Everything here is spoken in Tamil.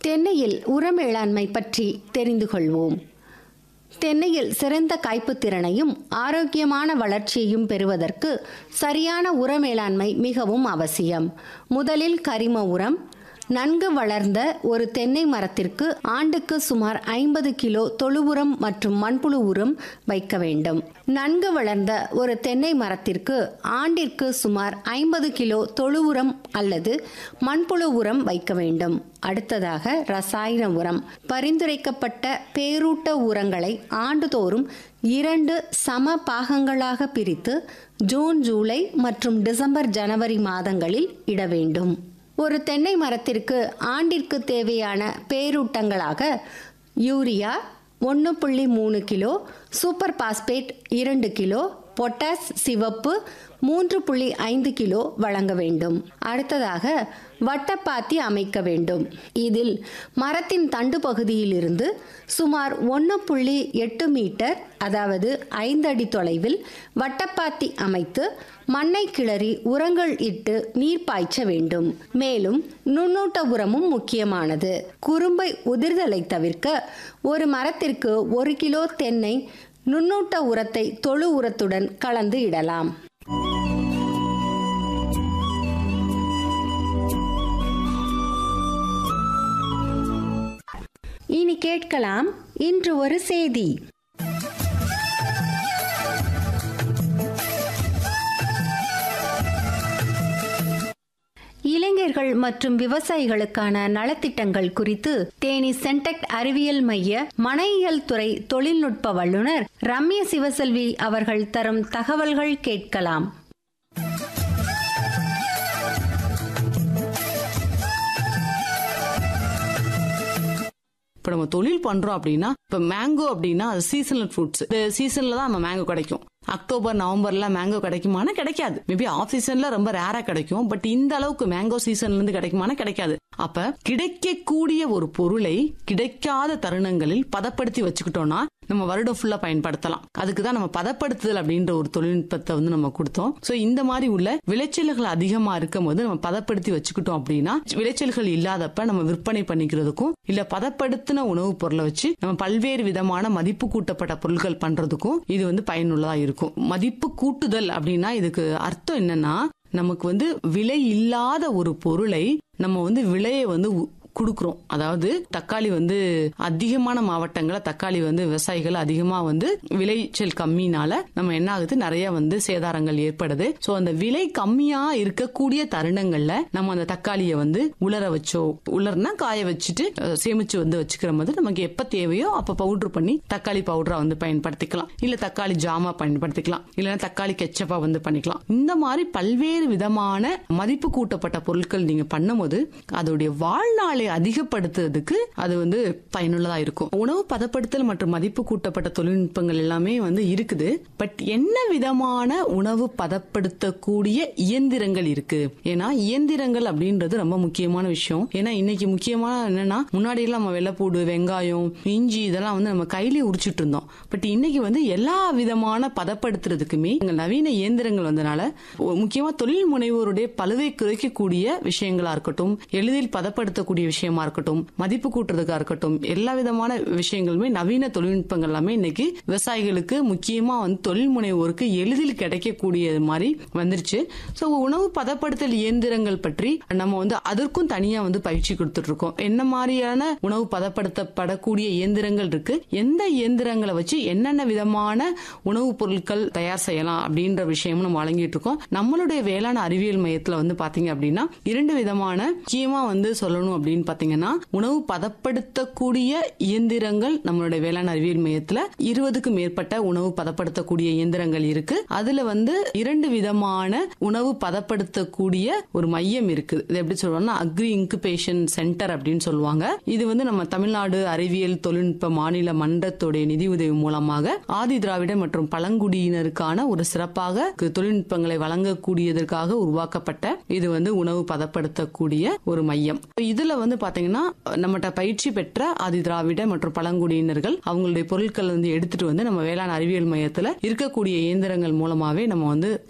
தென்னையில் உர மேலாண்மை பற்றி தெரிந்து கொள்வோம் தென்னையில் சிறந்த காய்ப்புத் திறனையும் ஆரோக்கியமான வளர்ச்சியையும் பெறுவதற்கு சரியான உர மேலாண்மை மிகவும் அவசியம் முதலில் கரிம உரம் நன்கு வளர்ந்த ஒரு தென்னை மரத்திற்கு ஆண்டுக்கு சுமார் ஐம்பது கிலோ தொழு உரம் மற்றும் மண்புழு உரம் வைக்க வேண்டும் நன்கு வளர்ந்த ஒரு தென்னை மரத்திற்கு ஆண்டிற்கு சுமார் ஐம்பது கிலோ தொழு உரம் அல்லது மண்புழு உரம் வைக்க வேண்டும் அடுத்ததாக ரசாயன உரம் பரிந்துரைக்கப்பட்ட பேரூட்ட உரங்களை ஆண்டுதோறும் இரண்டு சம பாகங்களாக பிரித்து ஜூன் ஜூலை மற்றும் டிசம்பர் ஜனவரி மாதங்களில் இட வேண்டும் ஒரு தென்னை மரத்திற்கு ஆண்டிற்கு தேவையான பேரூட்டங்களாக யூரியா ஒன்று புள்ளி மூணு கிலோ சூப்பர் பாஸ்பேட் இரண்டு கிலோ பொட்டாஸ் சிவப்பு மூன்று புள்ளி ஐந்து கிலோ வழங்க வேண்டும் அடுத்ததாக வட்டப்பாத்தி அமைக்க வேண்டும் இதில் மரத்தின் தண்டு பகுதியிலிருந்து சுமார் ஒன்று புள்ளி எட்டு மீட்டர் அதாவது ஐந்து அடி தொலைவில் வட்டப்பாத்தி அமைத்து மண்ணை கிளறி உரங்கள் இட்டு நீர் பாய்ச்ச வேண்டும் மேலும் நுண்ணூட்ட உரமும் முக்கியமானது குறும்பை உதிர்தலை தவிர்க்க ஒரு மரத்திற்கு ஒரு கிலோ தென்னை நுண்ணூட்ட உரத்தை தொழு உரத்துடன் கலந்து இடலாம் இனி கேட்கலாம் இன்று ஒரு செய்தி இளைஞர்கள் மற்றும் விவசாயிகளுக்கான நலத்திட்டங்கள் குறித்து தேனி சென்டெக்ட் அறிவியல் மைய மனையியல் துறை தொழில்நுட்ப வல்லுநர் ரம்ய சிவசெல்வி அவர்கள் தரும் தகவல்கள் கேட்கலாம் இப்போ நம்ம தொழில் பண்றோம் அப்படின்னா இப்போ மேங்கோ அப்படின்னா அது சீசனல் ஃப்ரூட்ஸ் இந்த சீசன்ல தான் நம்ம மேங்கோ கிடைக்கும் அக்டோபர் நவம்பர்ல மேங்கோ கிடைக்குமானா கிடைக்காது மேபி ஆஃப் சீசன்ல ரொம்ப ரேரா கிடைக்கும் பட் இந்த அளவுக்கு மேங்கோ சீசன்ல இருந்து கிடைக்குமானா கிடைக்காது அப்ப கிடைக்கக்கூடிய ஒரு பொருளை கிடைக்காத தருணங்களில் பதப்படுத்தி வச்சுக்கிட்டோம்னா நம்ம வருடம் ஃபுல்லா பயன்படுத்தலாம் அதுக்கு தான் நம்ம பதப்படுத்துதல் அப்படின்ற ஒரு தொழில்நுட்பத்தை வந்து நம்ம கொடுத்தோம் சோ இந்த மாதிரி உள்ள விளைச்சல்கள் அதிகமா இருக்கும் போது நம்ம பதப்படுத்தி வச்சுக்கிட்டோம் அப்படின்னா விளைச்சல்கள் இல்லாதப்ப நம்ம விற்பனை பண்ணிக்கிறதுக்கும் இல்ல பதப்படுத்தின உணவுப் பொருளை வச்சு நம்ம பல்வேறு விதமான மதிப்பு கூட்டப்பட்ட பொருட்கள் பண்றதுக்கும் இது வந்து பயனுள்ளதா இருக்கும் மதிப்பு கூட்டுதல் அப்படின்னா இதுக்கு அர்த்தம் என்னன்னா நமக்கு வந்து விலை இல்லாத ஒரு பொருளை நம்ம வந்து விலையை வந்து உ- கொடுக்குறோம் அதாவது தக்காளி வந்து அதிகமான மாவட்டங்கள தக்காளி வந்து விவசாயிகள் அதிகமா வந்து விளைச்சல் கம்மினால நம்ம என்ன ஆகுது நிறைய வந்து சேதாரங்கள் ஏற்படுது சோ அந்த விலை கம்மியா இருக்கக்கூடிய தருணங்கள்ல நம்ம அந்த தக்காளியை வந்து உலர வச்சோ உலர்னா காய வச்சுட்டு அஹ், சேமிச்சு வந்து வச்சுக்கிற போது நமக்கு எப்ப தேவையோ அப்ப பவுடர் பண்ணி தக்காளி பவுடரா வந்து பயன்படுத்திக்கலாம் இல்ல தக்காளி ஜாமா பயன்படுத்திக்கலாம் இல்லைன்னா தக்காளி கெச்சப்பா வந்து பண்ணிக்கலாம் இந்த மாதிரி பல்வேறு விதமான மதிப்பு கூட்டப்பட்ட பொருட்கள் நீங்க பண்ணும்போது அதோடைய வாழ்நாளை அதிகப்படுத்துறதுக்கு அது வந்து பயனுள்ளதா இருக்கும் உணவு பதப்படுத்தல் மற்றும் மதிப்பு கூட்டப்பட்ட தொழில்நுட்பங்கள் எல்லாமே வந்து இருக்குது பட் என்ன விதமான உணவு பதப்படுத்தக்கூடிய இயந்திரங்கள் இருக்கு ஏன்னா இயந்திரங்கள் அப்படின்றது ரொம்ப முக்கியமான விஷயம் ஏன்னா இன்னைக்கு முக்கியமான என்னன்னா முன்னாடி எல்லாம் நம்ம வெள்ளைப்பூடு வெங்காயம் இஞ்சி இதெல்லாம் வந்து நம்ம கையிலேயே உரிச்சிட்டு இருந்தோம் பட் இன்னைக்கு வந்து எல்லா விதமான பதப்படுத்துறதுக்குமே இங்க நவீன இயந்திரங்கள் வந்தனால ஒ- முக்கியமா தொழில் முனைவோருடைய பழுவை குறைக்கக்கூடிய விஷயங்களா இருக்கட்டும் எளிதில் பதப்படுத்தக்கூடிய விஷயமா இருக்கட்டும் மதிப்பு கூட்டுறதுக்கா இருக்கட்டும் எல்லா விதமான விஷயங்களுமே நவீன தொழில்நுட்பங்கள் எல்லாமே இன்னைக்கு விவசாயிகளுக்கு முக்கியமா வந்து தொழில் முனைவோருக்கு எளிதில் கிடைக்கக்கூடிய மாதிரி வந்துருச்சு சோ உணவு பதப்படுத்தல் இயந்திரங்கள் பற்றி நம்ம வந்து அதற்கும் தனியா வந்து பயிற்சி கொடுத்துட்டு இருக்கோம் என்ன மாதிரியான உணவு பதப்படுத்தப்படக்கூடிய இயந்திரங்கள் இருக்கு எந்த இயந்திரங்களை வச்சு என்னென்ன விதமான உணவுப் பொருட்கள் தயார் செய்யலாம் அப்படின்ற விஷயமும் நம்ம வழங்கிட்டு இருக்கோம் நம்மளுடைய வேளாண் அறிவியல் மையத்துல வந்து பாத்தீங்க அப்படின்னா இரண்டு விதமான முக்கியமா வந்து சொல்லணும் அப்படின்னு பாத்தீங்கன்னா உணவு பதப்படுத்தக்கூடிய இயந்திரங்கள் நம்மளுடைய வேளாண் அறிவியல் மையத்துல இருபதுக்கும் மேற்பட்ட உணவு பதப்படுத்தக்கூடிய இயந்திரங்கள் இருக்கு அதுல வந்து இரண்டு விதமான உணவு பதப்படுத்தக்கூடிய ஒரு மையம் இருக்குது இது எப்படி சொல்றோம்னா அக்ரி இன்குபேஷன் சென்டர் அப்படின்னு சொல்லுவாங்க இது வந்து நம்ம தமிழ்நாடு அறிவியல் தொழில்நுட்ப மாநில மன்றத்துடைய நிதி உதவி மூலமாக ஆதி திராவிட மற்றும் பழங்குடியினருக்கான ஒரு சிறப்பாக கு- தொழில்நுட்பங்களை வழங்கக்கூடியதற்காக உருவாக்கப்பட்ட இது வந்து உணவு பதப்படுத்தக்கூடிய ஒரு மையம் இதுல வந்து பாத்தீங்கன்னா நம்மகிட்ட பயிற்சி பெற்ற ஆதி திராவிட மற்றும் பழங்குடியினர்கள் அவங்களுடைய பொருட்கள் வந்து எடுத்துட்டு வந்து நம்ம வேளாண் அறிவியல் மையத்துல இருக்கக்கூடிய இயந்திரங்கள் மூலமாவே நம்ம வந்து